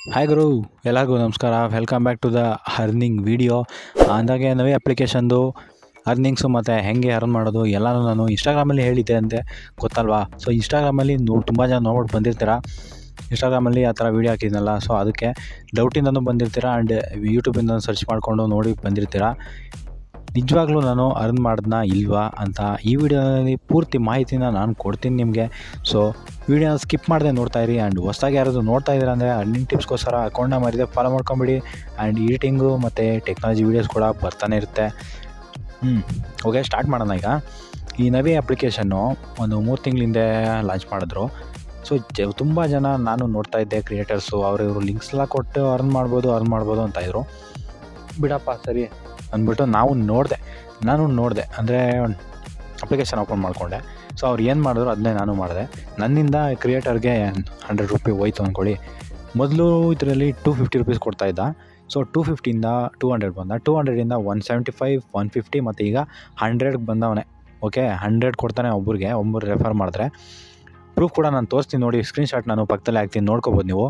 hi ಗುರು ಎಲ್ಲರಿಗೂ ನಮಸ್ಕಾರ welcome back to the earning video ಅಂದಾಗೆ ನವೇ ಅಪ್ಲಿಕೇಶನ್ದು ಅರ್ನಿಂಗ್ಸು ಮತ್ತು ಹೆಂಗೆ ಅರ್ನ್ ಮಾಡೋದು ಎಲ್ಲನೂ ನಾನು ಇನ್ಸ್ಟಾಗ್ರಾಮಲ್ಲಿ ಹೇಳಿದ್ದೆ ಅಂತೆ ಗೊತ್ತಲ್ವಾ ಸೊ ಇನ್ಸ್ಟಾಗ್ರಾಮಲ್ಲಿ ನೋಡಿ ತುಂಬ ಜನ ನೋಡ್ಬಿಟ್ಟು ಬಂದಿರ್ತೀರ ಇನ್ಸ್ಟಾಗ್ರಾಮಲ್ಲಿ ಆ ಥರ ವೀಡಿಯೋ ಹಾಕಿದ್ನಲ್ಲ ಸೊ ಅದಕ್ಕೆ ಡೌಟಿಂದನೂ ಬಂದಿರ್ತೀರ ಆ್ಯಂಡ್ ಯೂಟ್ಯೂಬಿಂದ ಸರ್ಚ್ ಮಾಡಿಕೊಂಡು ನೋಡಿ ಬಂದಿರ್ತೀರ ನಿಜವಾಗ್ಲೂ ನಾನು ಅರ್ನ್ ಮಾಡಿದ್ನ ಇಲ್ವಾ ಅಂತ ಈ ವಿಡಿಯೋದಲ್ಲಿ ಪೂರ್ತಿ ಮಾಹಿತಿನ ನಾನು ಕೊಡ್ತೀನಿ ನಿಮಗೆ ಸೊ ವಿಡಿಯೋನ ಸ್ಕಿಪ್ ಮಾಡದೆ ನೋಡ್ತಾ ಇರಿ ಆ್ಯಂಡ್ ಹೊಸ್ದಾಗಿ ಯಾರಾದರೂ ನೋಡ್ತಾ ಇದ್ದೀರಾ ಅಂದರೆ ಅರ್ನಿಂಗ್ ಟಿಪ್ಸ್ಗೋಸ್ಕರ ಅಕೌಂಟ್ನ ಮರಿದೆ ಫಾಲೋ ಮಾಡ್ಕೊಂಬಿಡಿ ಆ್ಯಂಡ್ ಎಡಿಟಿಂಗು ಮತ್ತು ಟೆಕ್ನಾಲಜಿ ವೀಡಿಯೋಸ್ ಕೂಡ ಬರ್ತಾನೆ ಇರುತ್ತೆ ಹ್ಞೂ ಓಕೆ ಸ್ಟಾರ್ಟ್ ಮಾಡೋಣ ಈಗ ಈ ನವಿ ಅಪ್ಲಿಕೇಶನ್ನು ಒಂದು ಮೂರು ತಿಂಗಳ ಹಿಂದೆ ಲಾಂಚ್ ಮಾಡಿದ್ರು ಸೊ ಜ ತುಂಬ ಜನ ನಾನು ನೋಡ್ತಾ ಇದ್ದೆ ಕ್ರಿಯೇಟರ್ಸು ಅವರು ಇವರು ಲಿಂಕ್ಸ್ ಎಲ್ಲ ಕೊಟ್ಟು ಅರ್ನ್ ಮಾಡ್ಬೋದು ಅರ್ನ್ ಮಾಡ್ಬೋದು ಅಂತ ಇದ್ರು ಬಿಡಪ್ಪ ಸರಿ ಅಂದ್ಬಿಟ್ಟು ನಾವು ನೋಡಿದೆ ನಾನು ನೋಡಿದೆ ಅಂದರೆ ಅಪ್ಲಿಕೇಶನ್ ಓಪನ್ ಮಾಡಿಕೊಂಡೆ ಸೊ ಅವ್ರು ಏನು ಮಾಡಿದ್ರು ಅದನ್ನೇ ನಾನು ಮಾಡಿದೆ ನನ್ನಿಂದ ಕ್ರಿಯೇಟರ್ಗೆ ಹಂಡ್ರೆಡ್ ರುಪಿ ಹೋಯ್ತು ಅಂದ್ಕೊಳ್ಳಿ ಮೊದಲು ಇದರಲ್ಲಿ ಟೂ ಫಿಫ್ಟಿ ರುಪೀಸ್ ಕೊಡ್ತಾಯಿದ್ದ ಸೊ ಟೂ ಫಿಫ್ಟಿಯಿಂದ ಟೂ ಹಂಡ್ರೆಡ್ ಬಂದ ಟೂ ಹಂಡ್ರೆಡಿಂದ one seventy five one fifty ಮತ್ತು ಈಗ ಹಂಡ್ರೆಡ್ಗೆ ಬಂದವನೇ ಓಕೆ ಹಂಡ್ರೆಡ್ ಕೊಡ್ತಾನೆ ಒಬ್ಬರಿಗೆ ಒಬ್ಬರು ರೆಫರ್ ಮಾಡಿದ್ರೆ ಪ್ರೂಫ್ ಕೂಡ ನಾನು ತೋರಿಸ್ತೀನಿ ನೋಡಿ ಸ್ಕ್ರೀನ್ಶಾಟ್ ನಾನು ಪಕ್ಕದಲ್ಲೇ ಹಾಕ್ತೀನಿ ನೋಡ್ಕೋಬೋದು ನೀವು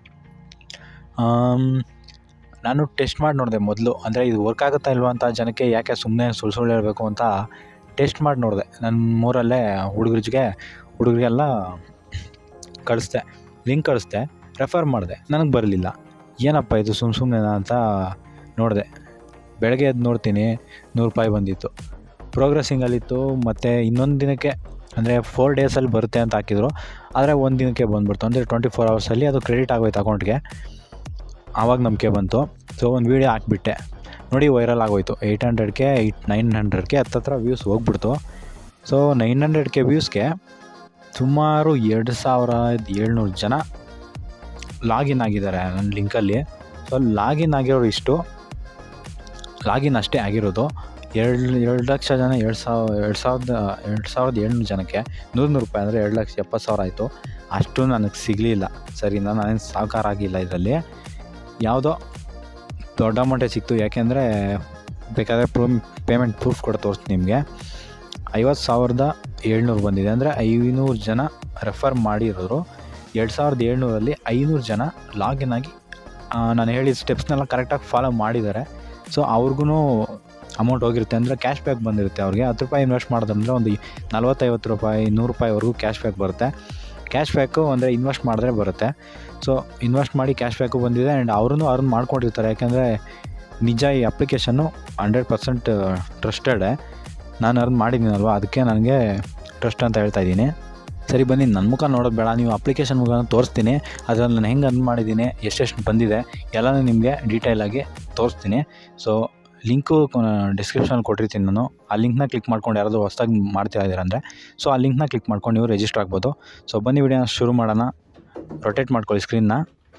ಆಮ್, ನಾನು ಟೆಸ್ಟ್ ಮಾಡಿ ನೋಡಿದೆ ಮೊದಲು ಅಂದರೆ ಇದು ವರ್ಕ್ ಆಗುತ್ತಾ ಇಲ್ವಾ ಅಂತ ಜನಕ್ಕೆ ಯಾಕೆ ಸುಮ್ಮನೆ ಸುಳ್ಳು ಸುಳ್ಳು ಹೇಳಬೇಕು ಅಂತ ಟೆಸ್ಟ್ ಮಾಡಿ ನೋಡಿದೆ ನನ್ನ ಮೂರಲ್ಲೇ ಹುಡುಗರಿಗೆ ಹುಡುಗರಿಗೆಲ್ಲ ಕಳಿಸ್ದೆ ಲಿಂಕ್ ಕಳಿಸ್ದೆ ರೆಫರ್ ಮಾಡಿದೆ ನನಗೆ ಬರಲಿಲ್ಲ ಏನಪ್ಪ ಇದು ಸುಮ್ಮ ಸುಮ್ಮನೆನಾ ಅಂತ ನೋಡಿದೆ ಬೆಳಗ್ಗೆ ಎದ್ದು ನೋಡ್ತೀನಿ ನೂರು ರೂಪಾಯಿ ಬಂದಿತ್ತು ಪ್ರೋಗ್ರೆಸ್ಸಿಂಗಲ್ಲಿತ್ತು ಮತ್ತು ಇನ್ನೊಂದು ದಿನಕ್ಕೆ ಅಂದರೆ ಫೋರ್ ಡೇಸಲ್ಲಿ ಬರುತ್ತೆ ಅಂತ ಹಾಕಿದ್ರು ಆದರೆ ಒಂದು ದಿನಕ್ಕೆ ಬಂದ್ಬಿಡ್ತು ಅಂದರೆ ಟ್ವೆಂಟಿ ಫೋರ್ ಅವರ್ಸಲ್ಲಿ ಅದು ಕ್ರೆಡಿಟ್ ಆಗೋಯ್ತು ಅಕೌಂಟ್ಗೆ ಆವಾಗ ನಂಬಿಕೆ ಬಂತು ಸೊ ಒಂದು ವೀಡಿಯೋ ಹಾಕ್ಬಿಟ್ಟೆ ನೋಡಿ ವೈರಲ್ ಆಗೋಯ್ತು ಏಯ್ಟ್ ಹಂಡ್ರೆಡ್ಗೆ ಏಯ್ಟ್ ನೈನ್ ಹಂಡ್ರೆಡ್ಗೆ ಹತ್ತತ್ರ ವ್ಯೂಸ್ ಹೋಗ್ಬಿಡ್ತು ಸೊ ನೈನ್ ಹಂಡ್ರೆಡ್ಗೆ ವ್ಯೂಸ್ಗೆ ಸುಮಾರು ಎರಡು ಸಾವಿರದ ಏಳ್ನೂರು ಜನ ಲಾಗಿನ್ ಆಗಿದ್ದಾರೆ ನನ್ನ ಲಿಂಕಲ್ಲಿ ಸೊ ಲಾಗಿನ್ ಆಗಿರೋರು ಇಷ್ಟು ಲಾಗಿನ್ ಅಷ್ಟೇ ಆಗಿರೋದು ಎರಡು ಎರಡು ಲಕ್ಷ ಜನ ಎರಡು ಸಾವಿರ ಎರಡು ಸಾವಿರದ ಎರಡು ಸಾವಿರದ ಏಳ್ನೂರು ಜನಕ್ಕೆ ನೂರು ನೂರು ರೂಪಾಯಿ ಅಂದರೆ ಎರಡು ಲಕ್ಷ ಎಪ್ಪತ್ತು ಸಾವಿರ ಆಯಿತು ಅಷ್ಟು ನನಗೆ ಸಿಗಲಿಲ್ಲ ಸರಿನಾ ನಾನೇನು ಸಾಕಾರ ಆಗಿಲ್ಲ ಇದರಲ್ಲಿ ಯಾವುದೋ ದೊಡ್ಡ ಅಮೌಂಟೇ ಸಿಕ್ತು ಯಾಕೆಂದರೆ ಬೇಕಾದರೆ ಪ್ರೂ ಪೇಮೆಂಟ್ ಪ್ರೂಫ್ ಕೂಡ ತೋರಿಸ್ತೀನಿ ನಿಮಗೆ ಐವತ್ತು ಸಾವಿರದ ಏಳ್ನೂರು ಬಂದಿದೆ ಅಂದರೆ ಐನೂರು ಜನ ರೆಫರ್ ಮಾಡಿರೋರು ಎರಡು ಸಾವಿರದ ಏಳ್ನೂರಲ್ಲಿ ಐನೂರು ಜನ ಲಾಗಿನ್ ಆಗಿ ಆ, ನಾನು ಹೇಳಿದ ಸ್ಟೆಪ್ಸ್ನೆಲ್ಲ ಕರೆಕ್ಟಾಗಿ ಫಾಲೋ ಮಾಡಿದ್ದಾರೆ ಸೊ ಅವ್ರಿಗೂ ಅಮೌಂಟ್ ಹೋಗಿರುತ್ತೆ ಅಂದರೆ ಕ್ಯಾಶ್ ಬ್ಯಾಕ್ ಬಂದಿರುತ್ತೆ ಅವ್ರಿಗೆ ಹತ್ತು ರೂಪಾಯಿ ಇನ್ವೆಸ್ಟ್ ಮಾಡಿದ್ರೆ ಒಂದು ನಲ್ವತ್ತೈವತ್ತು ರೂಪಾಯಿ ನೂರು ರೂಪಾಯಿವರೆಗೂ ಕ್ಯಾಶ್ ಬ್ಯಾಕ್ ಬರುತ್ತೆ ಕ್ಯಾಶ್ ಬ್ಯಾಕು ಅಂದರೆ ಇನ್ವೆಸ್ಟ್ ಮಾಡಿದ್ರೆ ಬರುತ್ತೆ ಸೊ ಇನ್ವೆಸ್ಟ್ ಮಾಡಿ ಕ್ಯಾಶ್ ಬ್ಯಾಕು ಬಂದಿದೆ ಆ್ಯಂಡ್ ಅವ್ರೂ ಅರ್ನ್ ಮಾಡ್ಕೊಂಡಿರ್ತಾರೆ ಯಾಕೆಂದರೆ ನಿಜ ಈ ಅಪ್ಲಿಕೇಶನ್ನು ಹಂಡ್ರೆಡ್ ಪರ್ಸೆಂಟ್ ಟ್ರಸ್ಟೆಡೇ ನಾನು ಅರ್ನ್ ಮಾಡಿದ್ದೀನಲ್ವ ಅದಕ್ಕೆ ನನಗೆ ಟ್ರಸ್ಟ್ ಅಂತ ಹೇಳ್ತಾ ಇದ್ದೀನಿ ಸರಿ ಬನ್ನಿ ನನ್ನ ಮುಖ ನೋಡೋದು ಬೇಡ ನೀವು ಅಪ್ಲಿಕೇಶನ್ ಮುಖ ತೋರಿಸ್ತೀನಿ ಅದರಲ್ಲಿ ನಾನು ಹೆಂಗೆ ಅರ್ನ್ ಮಾಡಿದ್ದೀನಿ ಎಷ್ಟೆಷ್ಟು ಬಂದಿದೆ ಎಲ್ಲನೂ ನಿಮಗೆ ಡೀಟೇಲಾಗಿ ತೋರಿಸ್ತೀನಿ ಸೊ ಲಿಂಕು ಡಿಸ್ಕ್ರಿಪ್ಷನಲ್ಲಿ ಕೊಟ್ಟಿರ್ತೀನಿ ನಾನು ಆ ಲಿಂಕ್ನ ಕ್ಲಿಕ್ ಮಾಡ್ಕೊಂಡು ಯಾರಾದರೂ ಹೊಸ್ದಾಗಿ ಮಾಡ್ತಾ ಇದ್ದೀರ ಅಂದರೆ ಸೊ ಆ ಲಿಂಕ್ನ ಕ್ಲಿಕ್ ಮಾಡ್ಕೊಂಡು ನೀವು ರಿಜಿಸ್ಟರ್ ಆಗ್ಬೋದು ಸೊ ಬನ್ನಿ ವಿಡಿಯೋನ ಶುರು ಮಾಡೋಣ ರೊಟೇಟ್ ಮಾಡ್ಕೊಳ್ಳಿ ಸ್ಕ್ರೀನ್ನ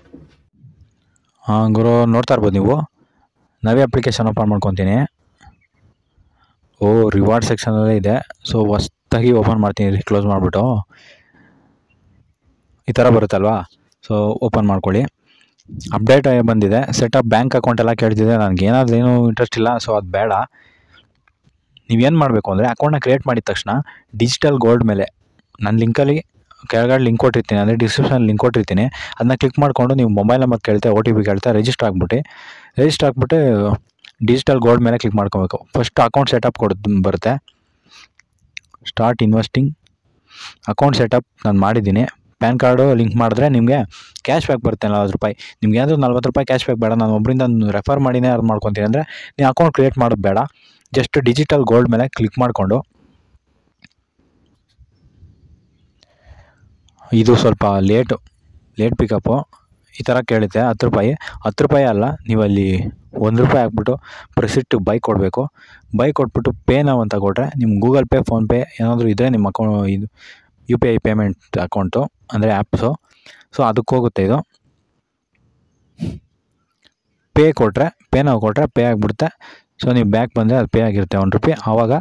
ಹಾಂ ಗುರು ನೋಡ್ತಾ ಇರ್ಬೋದು ನೀವು ನಾವೇ ಅಪ್ಲಿಕೇಶನ್ ಓಪನ್ ಮಾಡ್ಕೊತೀನಿ ಓ ರಿವಾರ್ಡ್ ಸೆಕ್ಷನಲ್ಲೇ ಇದೆ ಸೊ ಹೊಸ್ದಾಗಿ ಓಪನ್ ಮಾಡ್ತೀನಿ ಕ್ಲೋಸ್ ಮಾಡಿಬಿಟ್ಟು ಈ ಥರ ಬರುತ್ತಲ್ವಾ ಸೊ ಓಪನ್ ಮಾಡ್ಕೊಳ್ಳಿ ಅಪ್ಡೇಟ್ ಬಂದಿದೆ ಸೆಟಪ್ ಬ್ಯಾಂಕ್ ಅಕೌಂಟ್ ಎಲ್ಲ ಕೇಳ್ತಿದೆ ನನಗೆ ಏನಾದರೂ ಏನೂ ಇಂಟ್ರೆಸ್ಟ್ ಇಲ್ಲ ಸೊ ಅದು ಬೇಡ ನೀವೇನು ಮಾಡಬೇಕು ಅಂದರೆ ಅಕೌಂಟ್ನ ಕ್ರಿಯೇಟ್ ಮಾಡಿದ ತಕ್ಷಣ ಡಿಜಿಟಲ್ ಗೋಲ್ಡ್ ಮೇಲೆ ನನ್ನ ಲಿಂಕಲ್ಲಿ ಕೆಳಗಡೆ ಲಿಂಕ್ ಕೊಟ್ಟಿರ್ತೀನಿ ಅಂದರೆ ಡಿಸ್ಕ್ರಿಪ್ಷನ್ ಲಿಂಕ್ ಕೊಟ್ಟಿರ್ತೀನಿ ಅದನ್ನ ಕ್ಲಿಕ್ ಮಾಡಿಕೊಂಡು ನೀವು ಮೊಬೈಲ್ ನಂಬರ್ ಕೇಳ್ತೆ ಓ ಟಿ ಪಿ ಕೇಳ್ತೆ ರಿಜಿಸ್ಟರ್ ಆಗ್ಬಿಟ್ಟು ರಿಜಿಸ್ಟರ್ ಆಗ್ಬಿಟ್ಟು ಡಿಜಿಟಲ್ ಗೋಲ್ಡ್ ಮೇಲೆ ಕ್ಲಿಕ್ ಮಾಡ್ಕೋಬೇಕು ಫಸ್ಟ್ ಅಕೌಂಟ್ ಸೆಟಪ್ ಕೊಡೋದು ಬರುತ್ತೆ ಸ್ಟಾರ್ಟ್ ಇನ್ವೆಸ್ಟಿಂಗ್ ಅಕೌಂಟ್ ಸೆಟಪ್ ನಾನು ಮಾಡಿದ್ದೀನಿ ಪ್ಯಾನ್ ಕಾರ್ಡು ಲಿಂಕ್ ಮಾಡಿದ್ರೆ ನಿಮಗೆ ಕ್ಯಾಶ್ ಬ್ಯಾಕ್ ಬರುತ್ತೆ ನಲ್ವತ್ತು ರೂಪಾಯಿ ನಿಮ್ಗೆ ಏನಾದರೂ ನಲ್ವತ್ತು ರೂಪಾಯಿ ಕ್ಯಾಶ್ ಬ್ಯಾಕ್ ಬೇಡ ನಾನು ಒಬ್ಬರಿಂದ ರೆಫರ್ ಮಾಡಿನೇ ಅರ್ನ್ ಮಾಡ್ಕೊತೀನಿ ಅಂದರೆ ನೀವು ಅಕೌಂಟ್ ಕ್ರಿಯೇಟ್ ಮಾಡೋದು ಬೇಡ ಜಸ್ಟ್ ಡಿಜಿಟಲ್ ಗೋಲ್ಡ್ ಮೇಲೆ ಕ್ಲಿಕ್ ಮಾಡಿಕೊಂಡು ಇದು ಸ್ವಲ್ಪ ಲೇಟು ಲೇಟ್ ಪಿಕಪ್ಪು ಈ ಥರ ಕೇಳುತ್ತೆ ಹತ್ತು ರೂಪಾಯಿ ಹತ್ತು ರೂಪಾಯಿ ಅಲ್ಲ ನೀವು ಅಲ್ಲಿ ಒಂದು ರೂಪಾಯಿ ಹಾಕ್ಬಿಟ್ಟು ಪ್ರೆಸಿಟ್ ಬೈ ಕೊಡಬೇಕು ಬೈ ಕೊಟ್ಬಿಟ್ಟು ಪೇ ನಾವು ಅಂತ ಕೊಟ್ಟರೆ ನಿಮ್ಮ ಗೂಗಲ್ ಪೇ ಫೋನ್ಪೇ ಏನಾದರೂ ಇದ್ದರೆ ನಿಮ್ಮ ಅಕೌ ಇದು U P I payment account ಅಂದರೆ ಆ್ಯಪ್ಸು ಸೊ ಅದಕ್ಕೆ ಹೋಗುತ್ತೆ ಇದು ಪೇ ಕೊಟ್ಟರೆ ಪೇ ನಾವು ಕೊಟ್ಟರೆ ಪೇ ಆಗಿಬಿಡುತ್ತೆ ಸೊ ನೀವು ಬ್ಯಾಕ್ ಬಂದರೆ ಅದು ಪೇ ಆಗಿರುತ್ತೆ ಒನ್ ರುಪಿ ಆವಾಗ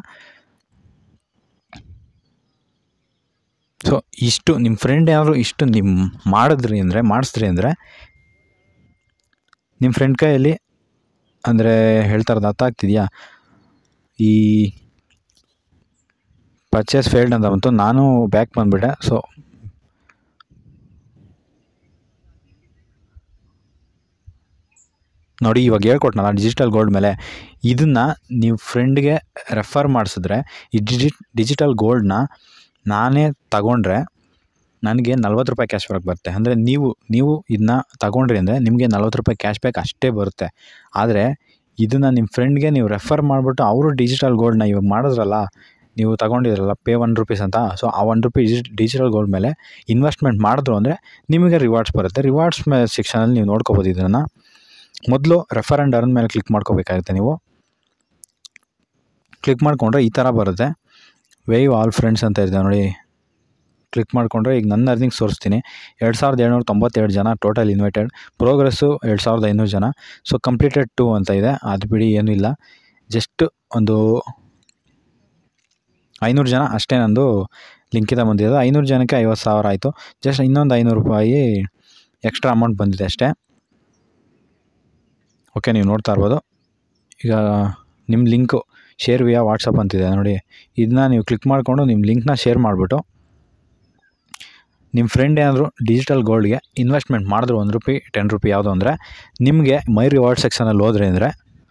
ಸೊ ಇಷ್ಟು ನಿಮ್ಮ ಫ್ರೆಂಡ್ ಏನಾದರೂ ಇಷ್ಟು ನಿಮ್ಮ ಮಾಡಿದ್ರಿ ಅಂದರೆ ಮಾಡಿಸ್ದ್ರಿ ಅಂದರೆ ನಿಮ್ಮ ಫ್ರೆಂಡ್ ಕೈಯಲ್ಲಿ ಅಂದರೆ ಹೇಳ್ತಾ ಇರೋದು ಅರ್ಥ ಆಗ್ತಿದೆಯಾ ಈ ಪರ್ಚೇಸ್ ಫೇಲ್ಡ್ ಅಂತ ಬಂತು ನಾನು ಬ್ಯಾಕ್ ಬಂದುಬಿಟ್ಟೆ ಸೊ ನೋಡಿ ಇವಾಗ ಹೇಳ್ಕೊಟ್ನಲ್ಲ ಡಿಜಿಟಲ್ ಗೋಲ್ಡ್ ಮೇಲೆ ಇದನ್ನು ನೀವು ಫ್ರೆಂಡ್ಗೆ ರೆಫರ್ ಮಾಡಿಸಿದ್ರೆ ಈ ಡಿಜಿ ಡಿಜಿಟಲ್ ಗೋಲ್ಡ್ನ ನಾನೇ ತಗೊಂಡ್ರೆ ನನಗೆ ನಲ್ವತ್ತು ರೂಪಾಯಿ ಕ್ಯಾಶ್ ಬ್ಯಾಕ್ ಬರುತ್ತೆ ಅಂದರೆ ನೀವು ನೀವು ಇದನ್ನ ತಗೊಂಡ್ರಿ ಅಂದರೆ ನಿಮಗೆ ನಲ್ವತ್ತು ರೂಪಾಯಿ ಕ್ಯಾಶ್ ಬ್ಯಾಕ್ ಅಷ್ಟೇ ಬರುತ್ತೆ ಆದರೆ ಇದನ್ನು ನಿಮ್ಮ ಫ್ರೆಂಡ್ಗೆ ನೀವು ರೆಫರ್ ಮಾಡಿಬಿಟ್ಟು ಅವರು ಡಿಜಿಟಲ್ ಗೋಲ್ಡ್ನ ಇವಾಗ ಮಾಡಿದ್ರಲ್ಲ ನೀವು ತಗೊಂಡಿದ್ರಲ್ಲ ಪೇ ಒನ್ ರುಪೀಸ್ ಅಂತ ಸೊ ಆ ಒನ್ ರುಪಿ ಡಿಜಿಟಲ್ ಗೋಲ್ಡ್ ಮೇಲೆ ಇನ್ವೆಸ್ಟ್ಮೆಂಟ್ ಮಾಡಿದ್ರು ಅಂದರೆ ನಿಮಗೆ ರಿವಾರ್ಡ್ಸ್ ಬರುತ್ತೆ ರಿವಾರ್ಡ್ಸ್ ಮೇಲೆ ಸೆಕ್ಷನಲ್ಲಿ ನೀವು ನೋಡ್ಕೋಬೋದು ಇದನ್ನು ಮೊದಲು ರೆಫರ್ ಆ್ಯಂಡ್ ಅರ್ನ್ ಮೇಲೆ ಕ್ಲಿಕ್ ಮಾಡ್ಕೋಬೇಕಾಗುತ್ತೆ ನೀವು ಕ್ಲಿಕ್ ಮಾಡಿಕೊಂಡ್ರೆ ಈ ಥರ ಬರುತ್ತೆ ವೇವ್ ಆಲ್ ಫ್ರೆಂಡ್ಸ್ ಅಂತ ಇದೆ ನೋಡಿ ಕ್ಲಿಕ್ ಮಾಡಿಕೊಂಡ್ರೆ ಈಗ ನನ್ನ ಅರ್ನಿಂಗ್ಸ್ ತೋರಿಸ್ತೀನಿ ಎರಡು ಸಾವಿರದ ಏಳ್ನೂರ ತೊಂಬತ್ತೆರಡು ಜನ ಟೋಟಲ್ ಇನ್ವೈಟೆಡ್ ಪ್ರೋಗ್ರೆಸ್ಸು ಎರಡು ಸಾವಿರದ ಐನೂರು ಜನ ಸೊ ಕಂಪ್ಲೀಟೆಡ್ ಟು ಅಂತ ಇದೆ ಅದು ಬಿಡಿ ಏನೂ ಇಲ್ಲ ಜಸ್ಟ್ ಒಂದು ಐನೂರು ಜನ ಅಷ್ಟೇ ನಂದು ಲಿಂಕಿಂದ ಬಂದಿರೋದು ಐನೂರು ಜನಕ್ಕೆ ಐವತ್ತು ಸಾವಿರ ಆಯಿತು ಜಸ್ಟ್ ಇನ್ನೊಂದು ಐನೂರು ರೂಪಾಯಿ ಎಕ್ಸ್ಟ್ರಾ ಅಮೌಂಟ್ ಬಂದಿದೆ ಅಷ್ಟೇ ಓಕೆ ನೀವು ನೋಡ್ತಾ ಇರ್ಬೋದು ಈಗ ನಿಮ್ಮ ಲಿಂಕು ಶೇರ್ ವಿಯಾ ವಾಟ್ಸಪ್ ಅಂತಿದೆ ನೋಡಿ ಇದನ್ನ ನೀವು ಕ್ಲಿಕ್ ಮಾಡಿಕೊಂಡು ನಿಮ್ಮ ಲಿಂಕ್ನ ಶೇರ್ ಮಾಡಿಬಿಟ್ಟು ನಿಮ್ಮ ಫ್ರೆಂಡ್ ಏನಾದರೂ ಡಿಜಿಟಲ್ ಗೋಲ್ಡ್ಗೆ ಇನ್ವೆಸ್ಟ್ಮೆಂಟ್ ಮಾಡಿದ್ರು ಒಂದು ರೂಪಿ ಟೆನ್ ರುಪಿ ಯಾವುದು ಅಂದರೆ ನಿಮಗೆ ಮೈ ರಿವಾರ್ಡ್ ಸೆಕ್ಷನಲ್ಲಿ ಹೋದ್ರೆ ಅಂದರೆ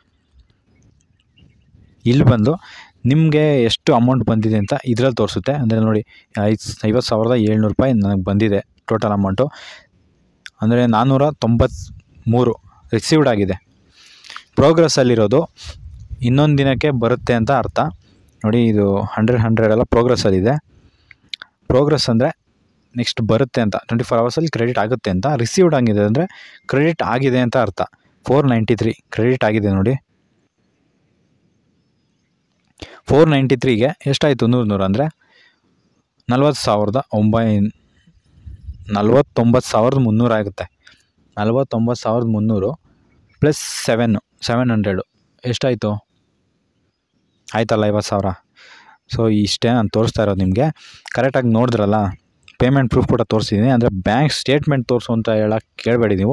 ಇಲ್ಲಿ ಬಂದು ನಿಮಗೆ ಎಷ್ಟು ಅಮೌಂಟ್ ಬಂದಿದೆ ಅಂತ ಇದರಲ್ಲಿ ತೋರಿಸುತ್ತೆ ಅಂದರೆ ನೋಡಿ ಐದು ಐವತ್ತು ಸಾವಿರದ ಏಳ್ನೂರು ರೂಪಾಯಿ ನನಗೆ ಬಂದಿದೆ ಟೋಟಲ್ ಅಮೌಂಟು ಅಂದರೆ ನಾನ್ನೂರ ತೊಂಬತ್ತ್ಮೂರು ರಿಸೀವ್ಡ್ ಆಗಿದೆ ಪ್ರೋಗ್ರೆಸ್ಸಲ್ಲಿರೋದು ಇನ್ನೊಂದು ದಿನಕ್ಕೆ ಬರುತ್ತೆ ಅಂತ ಅರ್ಥ ನೋಡಿ ಇದು ಹಂಡ್ರೆಡ್ ಹಂಡ್ರೆಡ್ ಎಲ್ಲ ಪ್ರೋಗ್ರೆಸ್ಸಲ್ಲಿದೆ ಪ್ರೋಗ್ರೆಸ್ ಅಂದರೆ ನೆಕ್ಸ್ಟ್ ಬರುತ್ತೆ ಅಂತ ಟ್ವೆಂಟಿ ಫೋರ್ ಅವರ್ಸಲ್ಲಿ ಕ್ರೆಡಿಟ್ ಆಗುತ್ತೆ ಅಂತ ರಿಸೀವ್ಡ್ ಆಗಿದೆ ಅಂದರೆ ಕ್ರೆಡಿಟ್ ಆಗಿದೆ ಅಂತ ಅರ್ಥ ಫೋರ್ ನೈಂಟಿ ತ್ರೀ ಕ್ರೆಡಿಟ್ ಆಗಿದೆ ನೋಡಿ ಫೋರ್ ನೈಂಟಿ ತ್ರೀಗೆ ಎಷ್ಟಾಯಿತು ನೂರು ನೂರು ಅಂದರೆ ನಲ್ವತ್ತು ಸಾವಿರದ ಒಂಬೈ ನಲ್ವತ್ತೊಂಬತ್ತು ಸಾವಿರದ ಮುನ್ನೂರು ಆಗುತ್ತೆ ನಲ್ವತ್ತೊಂಬತ್ತು ಸಾವಿರದ ಮುನ್ನೂರು ಪ್ಲಸ್ ಸೆವೆನ್ನು ಸೆವೆನ್ ಹಂಡ್ರೆಡು ಎಷ್ಟಾಯಿತು ಆಯ್ತಲ್ಲ ಐವತ್ತು ಸಾವಿರ ಸೊ ಇಷ್ಟೇ ನಾನು ತೋರಿಸ್ತಾ ಇರೋದು ನಿಮಗೆ ಕರೆಕ್ಟಾಗಿ ನೋಡಿದ್ರಲ್ಲ ಪೇಮೆಂಟ್ ಪ್ರೂಫ್ ಕೂಡ ತೋರಿಸಿದ್ದೀನಿ ಅಂದರೆ ಬ್ಯಾಂಕ್ ಸ್ಟೇಟ್ಮೆಂಟ್ ತೋರಿಸು ಅಂತ ಹೇಳಕ್ಕೆ ಕೇಳಬೇಡಿ ನೀವು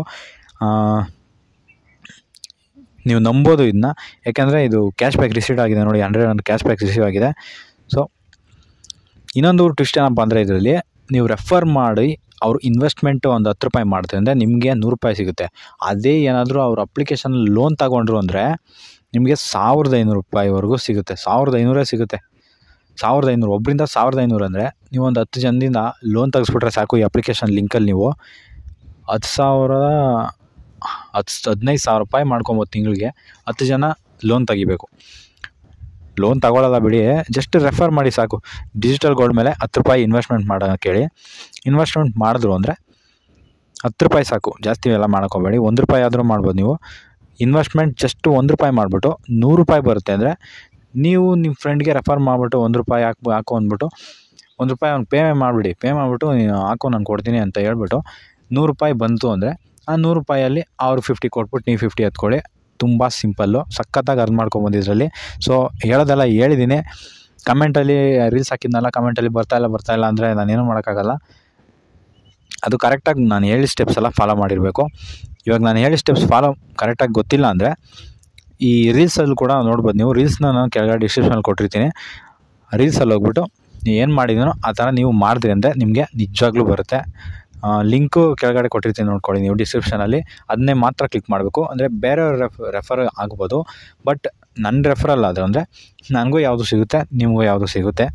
ನೀವು ನಂಬೋದು ಇದನ್ನ ಯಾಕೆಂದರೆ ಇದು ಕ್ಯಾಶ್ ಬ್ಯಾಕ್ ರಿಸೀವ್ ಆಗಿದೆ ನೋಡಿ hundred hundred cashback receive ಆಗಿದೆ ಸೊ ಇನ್ನೊಂದು ಟ್ವಿಸ್ಟ್ ಏನಪ್ಪ ಅಂದರೆ ಇದರಲ್ಲಿ ನೀವು ರೆಫರ್ ಮಾಡಿ ಅವರು ಇನ್ವೆಸ್ಟ್ಮೆಂಟು ಒಂದು ಹತ್ತು ರೂಪಾಯಿ ಮಾಡ್ತಾರೆ ಅಂದರೆ ನಿಮಗೆ ನೂರು ರೂಪಾಯಿ ಸಿಗುತ್ತೆ ಅದೇ ಏನಾದರೂ ಅವ್ರ ಅಪ್ಲಿಕೇಶನ್ ಲೋನ್ ತಗೊಂಡ್ರು ಅಂದರೆ ನಿಮಗೆ ಸಾವಿರದ ಐನೂರು ರೂಪಾಯಿವರೆಗೂ ಸಿಗುತ್ತೆ ಸಾವಿರದ ಐನೂರೇ ಸಿಗುತ್ತೆ ಸಾವಿರದ ಐನೂರು ಒಬ್ಬರಿಂದ ಸಾವಿರದ ಐನೂರು ಅಂದರೆ ನೀವು ಒಂದು ಹತ್ತು ಜನದಿಂದ ಲೋನ್ ತೆಗೆಸ್ಬಿಟ್ರೆ ಸಾಕು ಈ ಅಪ್ಲಿಕೇಶನ್ ಲಿಂಕಲ್ಲಿ ನೀವು ಹತ್ತು ಸಾವಿರ ಹತ್ತು ಹದಿನೈದು ಸಾವಿರ ರೂಪಾಯಿ ಮಾಡ್ಕೊಬೋದು ತಿಂಗಳಿಗೆ ಹತ್ತು ಜನ ಲೋನ್ ತೆಗಿಬೇಕು ಲೋನ್ ತಗೊಳ್ಳಲ್ಲ ಬಿಡಿ ಜಸ್ಟ್ ರೆಫರ್ ಮಾಡಿ ಸಾಕು ಡಿಜಿಟಲ್ ಗೋಲ್ಡ್ ಮೇಲೆ ಹತ್ತು ರೂಪಾಯಿ ಇನ್ವೆಸ್ಟ್ಮೆಂಟ್ ಮಾಡೋಕೆ ಹೇಳಿ ಇನ್ವೆಸ್ಟ್ಮೆಂಟ್ ಮಾಡಿದ್ರು ಅಂದರೆ ಹತ್ತು ರೂಪಾಯಿ ಸಾಕು ಜಾಸ್ತಿ ಎಲ್ಲ ಮಾಡ್ಕೋಬೇಡಿ ಒಂದು ರೂಪಾಯಿ ಆದರೂ ಮಾಡ್ಬೋದು ನೀವು ಇನ್ವೆಸ್ಟ್ಮೆಂಟ್ ಜಸ್ಟ್ ಒಂದು ರೂಪಾಯಿ ಮಾಡಿಬಿಟ್ಟು ನೂರು ರೂಪಾಯಿ ಬರುತ್ತೆ ಅಂದರೆ ನೀವು ನಿಮ್ಮ ಫ್ರೆಂಡ್ಗೆ ರೆಫರ್ ಮಾಡಿಬಿಟ್ಟು ಒಂದು ರೂಪಾಯಿ ಹಾಕು ಹಾಕು ಅಂದ್ಬಿಟ್ಟು ಒಂದು ರೂಪಾಯಿ ಅವ್ನು ಪೇ ಮಾಡಿಬಿಡಿ ಪೇ ಮಾಡಿಬಿಟ್ಟು ನೀನು ಹಾಕು ನಾನು ಕೊಡ್ತೀನಿ ಅಂತ ಹೇಳ್ಬಿಟ್ಟು ನೂರು ರೂಪಾಯಿ ಬಂತು ಅಂದರೆ ಆ ನೂರು ರೂಪಾಯಲ್ಲಿ ಅವ್ರು ಫಿಫ್ಟಿ ಕೊಟ್ಬಿಟ್ಟು ನೀವು ಫಿಫ್ಟಿ ಎತ್ಕೊಳ್ಳಿ ತುಂಬ ಸಿಂಪಲ್ಲು ಸಖತ್ತಾಗಿ ಅರ್ನ್ ಮಾಡ್ಕೊಬೋದು ಇದರಲ್ಲಿ ಸೊ ಹೇಳೋದೆಲ್ಲ ಹೇಳಿದ್ದೀನಿ ಕಮೆಂಟಲ್ಲಿ ರೀಲ್ಸ್ ಹಾಕಿದ್ನಲ್ಲ ಕಮೆಂಟಲ್ಲಿ ಬರ್ತಾಯಿಲ್ಲ ಬರ್ತಾಯಿಲ್ಲ ಅಂದರೆ ನಾನೇನು ಮಾಡೋಕ್ಕಾಗಲ್ಲ ಅದು ಕರೆಕ್ಟಾಗಿ ನಾನು ಹೇಳಿದ ಸ್ಟೆಪ್ಸ್ ಎಲ್ಲ ಫಾಲೋ ಮಾಡಿರಬೇಕು ಇವಾಗ ನಾನು ಹೇಳಿದ ಸ್ಟೆಪ್ಸ್ ಫಾಲೋ ಕರೆಕ್ಟಾಗಿ ಗೊತ್ತಿಲ್ಲ ಅಂದರೆ ಈ ರೀಲ್ಸಲ್ಲಿ ಕೂಡ ನೋಡ್ಬೋದು ನೀವು ರೀಲ್ಸ್ನ ನಾನು ಕೆಳಗಡೆ ಡಿಸ್ಕ್ರಿಪ್ಷನಲ್ಲಿ ಕೊಟ್ಟಿರ್ತೀನಿ ರೀಲ್ಸಲ್ಲಿ ಹೋಗ್ಬಿಟ್ಟು ಏನು ಮಾಡಿದ್ದೀನೋ ಆ ಥರ ನೀವು ಮಾಡಿದ್ರಿ ಅಂದರೆ ನಿಮಗೆ ನಿಜವಾಗ್ಲೂ ಬರುತ್ತೆ ಲಿಂಕು ಕೆಳಗಡೆ ಕೊಟ್ಟಿರ್ತೀನಿ ನೋಡ್ಕೊಳ್ಳಿ ನೀವು ಡಿಸ್ಕ್ರಿಪ್ಷನಲ್ಲಿ ಅದನ್ನೇ ಮಾತ್ರ ಕ್ಲಿಕ್ ಮಾಡಬೇಕು ಅಂದರೆ ಬೇರೆಯವ್ರ ರೆಫ್ ರೆಫರ್ ಆಗ್ಬೋದು ಬಟ್ ನನ್ನ ರೆಫರಲ್ ಆದರೆ ಅಂದರೆ ನನಗೂ ಯಾವುದು ಸಿಗುತ್ತೆ ನಿಮಗೂ ಯಾವುದು ಸಿಗುತ್ತೆ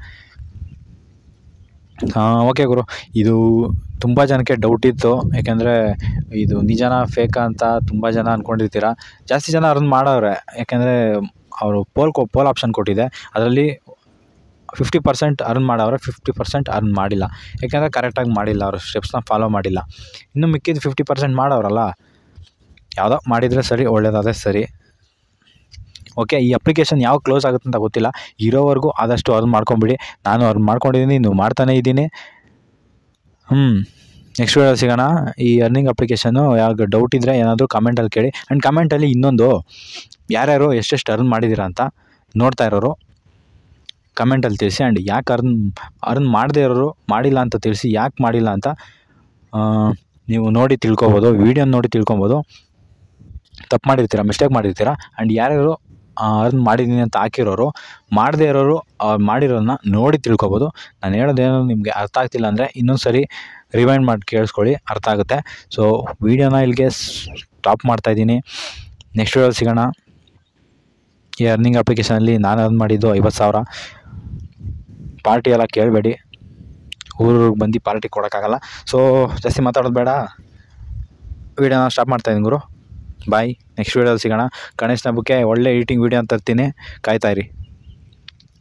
ಓಕೆ ಗುರು ಇದು ತುಂಬ ಜನಕ್ಕೆ ಡೌಟ್ ಇತ್ತು ಯಾಕೆಂದರೆ ಇದು ನಿಜನಾ ಫೇಕಾ ಅಂತ ತುಂಬ ಜನ ಅಂದ್ಕೊಂಡಿರ್ತೀರ ಜಾಸ್ತಿ ಜನ ಅರ್ನ್ ಮಾಡವ್ರೆ ಯಾಕೆಂದರೆ ಅವರು ಪೋಲ್ ಕೊ ಪೋಲ್ ಆಪ್ಷನ್ ಕೊಟ್ಟಿದೆ ಅದರಲ್ಲಿ ಫಿಫ್ಟಿ ಪರ್ಸೆಂಟ್ ಅರ್ನ್ ಮಾಡವ್ರೆ ಫಿಫ್ಟಿ ಪರ್ಸೆಂಟ್ ಅರ್ನ್ ಮಾಡಿಲ್ಲ ಯಾಕೆಂದರೆ ಕರೆಕ್ಟಾಗಿ ಮಾಡಿಲ್ಲ ಅವರು ಸ್ಟೆಪ್ಸ್ನ ಫಾಲೋ ಮಾಡಿಲ್ಲ ಇನ್ನು ಮಿಕ್ಕಿದ ಫಿಫ್ಟಿ ಪರ್ಸೆಂಟ್ ಮಾಡವ್ರಲ್ಲ ಯಾವುದೋ ಮಾಡಿದರೆ ಸರಿ ಒಳ್ಳೇದಾದರೆ ಸರಿ ಓಕೆ ಈ ಅಪ್ಲಿಕೇಶನ್ ಯಾವ ಕ್ಲೋಸ್ ಆಗುತ್ತೆ ಅಂತ ಗೊತ್ತಿಲ್ಲ ಇರೋವರೆಗೂ ಆದಷ್ಟು ಅರ್ನ್ ಮಾಡ್ಕೊಂಬಿಡಿ ನಾನು ಅರ್ನ್ ಮಾಡ್ಕೊಂಡಿದ್ದೀನಿ ನೀವು ಮಾಡ್ತಾನೇ ಇದ್ದೀನಿ ಹ್ಞೂ ನೆಕ್ಸ್ಟ್ ವೀಡಿಯೋ ಸಿಗೋಣ ಈ ಅರ್ನಿಂಗ್ ಅಪ್ಲಿಕೇಶನ್ನು ಯಾವಾಗ ಡೌಟ್ ಇದ್ದರೆ ಏನಾದರೂ ಕಮೆಂಟಲ್ಲಿ ಕೇಳಿ ಆ್ಯಂಡ್ ಕಮೆಂಟಲ್ಲಿ ಇನ್ನೊಂದು ಯಾರ್ಯಾರು ಎಷ್ಟೆಷ್ಟು ಅರ್ನ್ ಮಾಡಿದ್ದೀರಾ ಅಂತ ನೋಡ್ತಾ ಇರೋರು ಕಮೆಂಟಲ್ಲಿ ತಿಳಿಸಿ ಆ್ಯಂಡ್ ಯಾಕೆ ಅರ್ನ್ ಅರ್ನ್ ಮಾಡದೇ ಇರೋರು ಮಾಡಿಲ್ಲ ಅಂತ ತಿಳಿಸಿ ಯಾಕೆ ಮಾಡಿಲ್ಲ ಅಂತ ನೀವು ನೋಡಿ ತಿಳ್ಕೊಬೋದು ವೀಡಿಯೋನ ನೋಡಿ ತಿಳ್ಕೊಬೋದು ತಪ್ಪು ಮಾಡಿರ್ತೀರ ಮಿಸ್ಟೇಕ್ ಮಾಡಿರ್ತೀರ ಆ್ಯಂಡ್ ಯಾರ್ಯಾರು ಅರ್ನ್ ಮಾಡಿದ್ದೀನಿ ಅಂತ ಹಾಕಿರೋರು ಮಾಡದೇ ಇರೋರು ಅವ್ರು ಮಾಡಿರೋದನ್ನ ನೋಡಿ ತಿಳ್ಕೊಬೋದು ನಾನು ಹೇಳೋದೇನು ನಿಮಗೆ ಅರ್ಥ ಆಗ್ತಿಲ್ಲ ಅಂದರೆ ಇನ್ನೊಂದು ಸರಿ ರಿವೈಂಡ್ ಮಾಡಿ ಕೇಳಿಸ್ಕೊಳ್ಳಿ ಅರ್ಥ ಆಗುತ್ತೆ ಸೊ ವೀಡಿಯೋನ ಇಲ್ಲಿಗೆ ಸ್ಟಾಪ್ ಮಾಡ್ತಾಯಿದ್ದೀನಿ ನೆಕ್ಸ್ಟ್ ವೀಡಿಯೋಲಿ ಸಿಗೋಣ ಈ ಅರ್ನಿಂಗ್ ಅಪ್ಲಿಕೇಶನಲ್ಲಿ ನಾನು ಅರ್ನ್ ಮಾಡಿದ್ದು ಐವತ್ತು ಸಾವಿರ ಪಾರ್ಟಿ ಎಲ್ಲ ಕೇಳಬೇಡಿ ಊರಿಗೆ ಬಂದು ಪಾರ್ಟಿ ಕೊಡೋಕ್ಕಾಗಲ್ಲ ಸೊ ಜಾಸ್ತಿ ಮಾತಾಡೋದು ಬೇಡ ವೀಡಿಯೋನ ಸ್ಟಾಪ್ ಮಾಡ್ತಾಯಿದ್ದೀನಿ ಗುರು ಬಾಯ್ ನೆಕ್ಸ್ಟ್ ವೀಡಿಯೋದಲ್ಲಿ ಸಿಗೋಣ ಗಣೇಶನ ಹಬ್ಬಕ್ಕೆ ಒಳ್ಳೆ ಈಟಿಂಗ್ ವೀಡಿಯೋ ಅಂತ ತರ್ತೀನಿ ಕಾಯ್ತಾ ಇರಿ